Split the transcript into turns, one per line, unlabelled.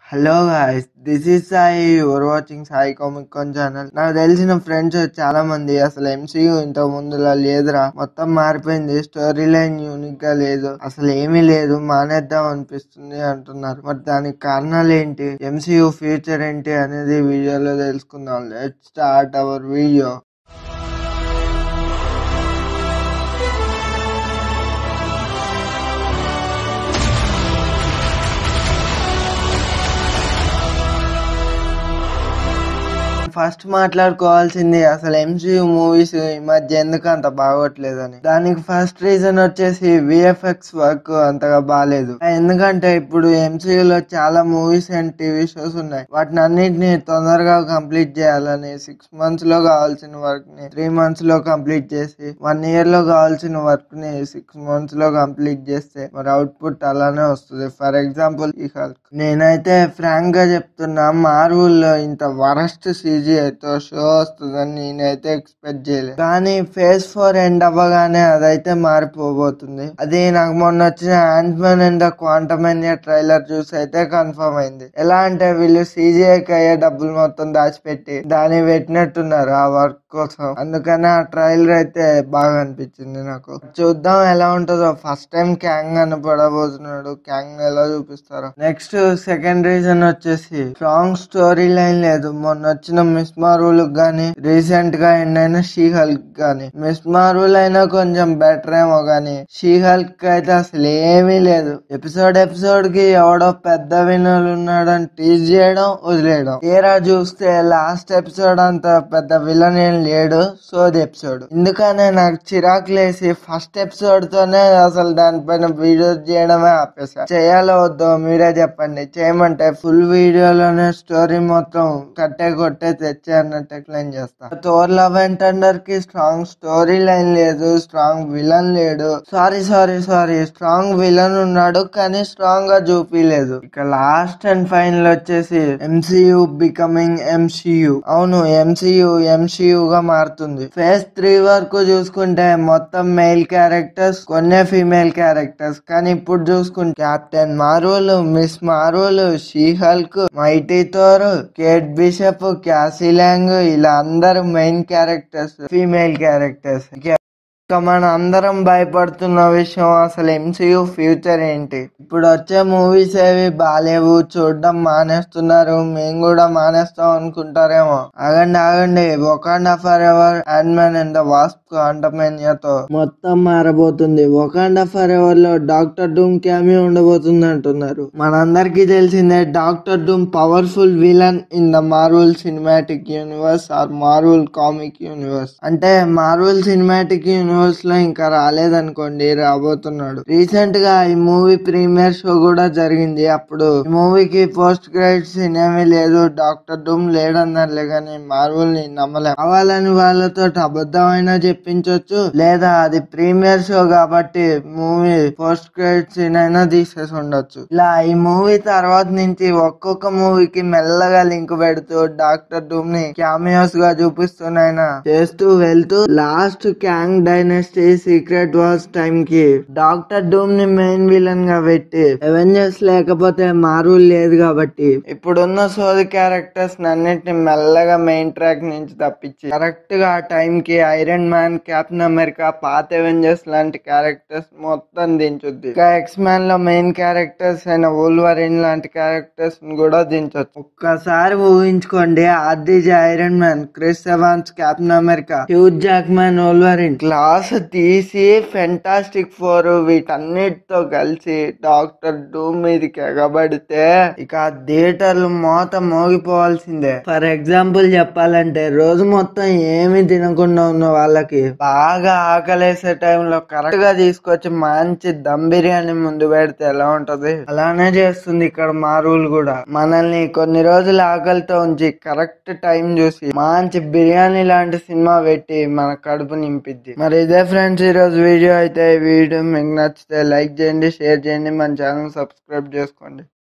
hello guys this is Sai you're watching Sai comic con channel నాకు తెలిసిన friends చాలా మంది అసలు ఎంసీయూ ఇంత ముందులా లేదురా మొత్తం మారిపోయింది స్టోరీ లైన్ యూనిక్ గా లేదు అసలు ఏమీ లేదు మానేద్దాం అనిపిస్తుంది అంటున్నారు మరి దానికి కారణాలు ఏంటి ఎంసీయూ ఫ్యూచర్ ఏంటి అనేది వీడియోలో తెలుసుకుందాం let start our video first మాట్లాడుకోవాల్సింది అసలు ఎంసీయూ మూవీస్ ఈ మధ్య ఎందుకు అంత బాగోట్లేదని దానికి ఫస్ట్ రీజన్ వచ్చేసి విఎఫ్ఎక్స్ వర్క్ అంతగా బాగాలేదు ఎందుకంటే ఇప్పుడు MCU లో చాలా మూవీస్ అండ్ టీవీ షోస్ ఉన్నాయి వాటిని అన్నిటిని తొందరగా కంప్లీట్ చేయాలని సిక్స్ మంత్స్ లో కావాల్సిన వర్క్ ని త్రీ మంత్స్ లో కంప్లీట్ చేసి వన్ ఇయర్ లో కావాల్సిన వర్క్ ని సిక్స్ మంత్స్ లో కంప్లీట్ చేస్తే మరి అవుట్పుట్ అలానే వస్తుంది ఫర్ ఎగ్జాంపుల్ ఈ హల్క్ నేనైతే ఫ్రాంక్ గా చెప్తున్నా మార్వల్ లో ఇంత వరస్ట్ తో షో వస్తుందని నేనైతే ఎక్స్పెక్ట్ చేయలేదు కానీ ఫేస్ ఫోర్ ఎండ్ అవ్వగానే అదైతే మారిపోబోతుంది అది నాకు మొన్న వచ్చిన Ant Man and the Quantum trailer చూసి అయితే కన్ఫర్మ్ అయింది ఎలా అంటే వీళ్ళు సీజీఐకి అయ్యే డబ్బులు మొత్తం దాచిపెట్టి దాన్ని పెట్టినట్టున్నారు ఆ వర్క్ కోసం అందుకని ఆ ట్రైలర్ అయితే బాగా అనిపించింది నాకు చూద్దాం ఎలా ఉంటుందో ఫస్ట్ టైం క్యాంగ్ కనపడబోతున్నాడు క్యాంగ్ ఎలా చూపిస్తారో నెక్స్ట్ సెకండ్ రీజన్ వచ్చేసి స్ట్రాంగ్ స్టోరీ లైన్ లేదు మొన్న వచ్చిన మిస్ మార్వల్ గానీ రీసెంట్ గా ఎండ్ అయిన షీ హల్క్ గానీ మిస్ మార్వల్ అయినా కొంచెం బెటర్ ఏమో గానీ షీ హల్క్ అయితే అసలు ఏమీ లేదు ఎపిసోడ్ ఎపిసోడ్ కి ఎవడో పెద్ద వినర్ ఉన్నాడని టీజ్ చేయడం వదిలేయడం తీరా చూస్తే లాస్ట్ ఎపిసోడ్ అంత పెద్ద విలన్ ఏం లేడు సోది ఎపిసోడ్ ఎందుకనే నాకు చిరాకు లేసి ఫస్ట్ ఎపిసోడ్ తోనే అసలు దానిపైన వీడియోస్ చేయడమే ఆపేసా చేయాలో వద్దో మీరే చెప్పండి చేయమంటే ఫుల్ వీడియోలోనే స్టోరీ మొత్తం కట్టే కొట్టే తెచ్చే అన్నట్టు ఎక్స్ప్లెయిన్ చేస్తా థోర్ లవ్ అండ్ టండర్ కి స్ట్రాంగ్ స్టోరీ లైన్ లేదు స్ట్రాంగ్ విలన్ లేడు sorry sorry sorry strong villain ఉన్నాడు కానీ స్ట్రాంగ్ గా చూపిలేదు ఇక లాస్ట్ అండ్ ఫైనల్ వచ్చేసి ఎంసీయూ బికమింగ్ ఎంసీయూ అవును ఎంసీయూ ఎంసీయూ గా మారుతుంది ఫేజ్ త్రీ వరకు చూసుకుంటే మొత్తం మెయిల్ క్యారెక్టర్స్ కొన్నే ఫీమేల్ క్యారెక్టర్స్ కానీ ఇప్పుడు చూసుకుంటే Captain Marvel Ms Marvel She Hulk Mighty Thor Kate Bishop Cassie Lang ఇలా అందరు మెయిన్ క్యారెక్టర్స్ ఫీమేల్ క్యారెక్టర్స్ ఇక మన అందరం భయపడుతున్న విషయం అసలు ఎంసీయూ ఫ్యూచర్ ఏంటి ఇప్పుడు వచ్చే మూవీస్ ఏవి బాలేవు చూడడం మానేస్తున్నారు మేము కూడా మానేస్తాం అనుకుంటారేమో ఆగండి ఆగండి ఒకాండా for ever and man and the wasp తో మొత్తం మారబోతుంది ఒకాండా ఫర్ ఎవర్ లో డాక్టర్ డూమ్ క్యామీ ఉండబోతుంది అంటున్నారు మనందరికీ తెలిసిందే doctor doom powerful villain in the marvel cinematic universe are marvel comic universe అంటే మార్వల్ సినిమాటిక్ యూనివర్స్ లో ఇంకా రాలేదనుకోండి రాబోతున్నాడు రీసెంట్ గా ఈ మూవీ ప్రీమియర్ షో కూడా జరిగింది అప్పుడు ఈ మూవీకి పోస్ట్ క్రెడిట్ సీన్ ఏమీ లేదు డాక్టర్ డూమ్ లేడన్నారులే కానీ మార్వల్ ని నమ్మలేం కావాలని వాళ్ళతో అబద్ధమైనా చెప్పించవచ్చు లేదా అది ప్రీమియర్ షో కాబట్టి మూవీ పోస్ట్ క్రెడిట్ సీన్ అయినా తీసేసి ఉండొచ్చు ఇలా ఈ మూవీ తర్వాత నుంచి ఒక్కొక్క మూవీకి మెల్లగా లింక్ పెడుతూ డాక్టర్ డూమ్ ని క్యామియోస్ గా చూపిస్తూనైనా చేస్తూ వెళ్తూ last Kang dynasty secret wars time కి డాక్టర్ డూమ్ ని మెయిన్ విలన్ గా పెట్టి అవెంజర్స్ లేకపోతే మార్వల్ లేదు కాబట్టి ఇప్పుడున్న సోది క్యారెక్టర్స్ అన్నిటిని మెల్లగా మెయిన్ ట్రాక్ నుంచి తప్పించి కరెక్ట్ గా ఆ టైం కి ఐరన్ మ్యాన్ క్యాప్టెన్ అమెరికా పాత అవెంజర్స్ లాంటి క్యారెక్టర్స్ మొత్తం దించుద్ది ఇంకా ఎక్స్ మ్యాన్ లో మెయిన్ క్యారెక్టర్స్ అయిన వోల్వరిన్ లాంటి క్యారెక్టర్స్ కూడా దించొచ్చు ఒక్కసారి ఊహించుకోండి RDJ Iron Man Chris Evans Captain America Hugh Jackman Wolverine class తీసి ఫెంటాస్టిక్ ఫోర్ వీటన్నిటితో కలిసి డాక్టర్ డూమ్ మీదకి ఎగబడితే ఇక థియేటర్లు మోత మోగిపోవాల్సిందే ఫర్ ఎగ్జాంపుల్ చెప్పాలంటే రోజు మొత్తం ఏమి తినకుండా ఉన్న వాళ్ళకి బాగా ఆకలేసే టైంలో కరెక్ట్ గా తీసుకొచ్చి మంచి దమ్ బిర్యానీ ముందు పెడితే ఎలా ఉంటది అలానే చేస్తుంది ఇక్కడ మార్వుల్ కూడా మనల్ని కొన్ని రోజులు ఆకలితో ఉంచి కరెక్ట్ టైం చూసి మంచి బిర్యానీ లాంటి సినిమా పెట్టి మన కడుపు నింపిద్ది మరి ఇదే ఫ్రెండ్స్ ఈ రోజు వీడియో అయితే ఈ వీడియో మీకు నచ్చితే లైక్ చేయండి షేర్ చేయండి మన ఛానల్ సబ్స్క్రైబ్ చేసుకోండి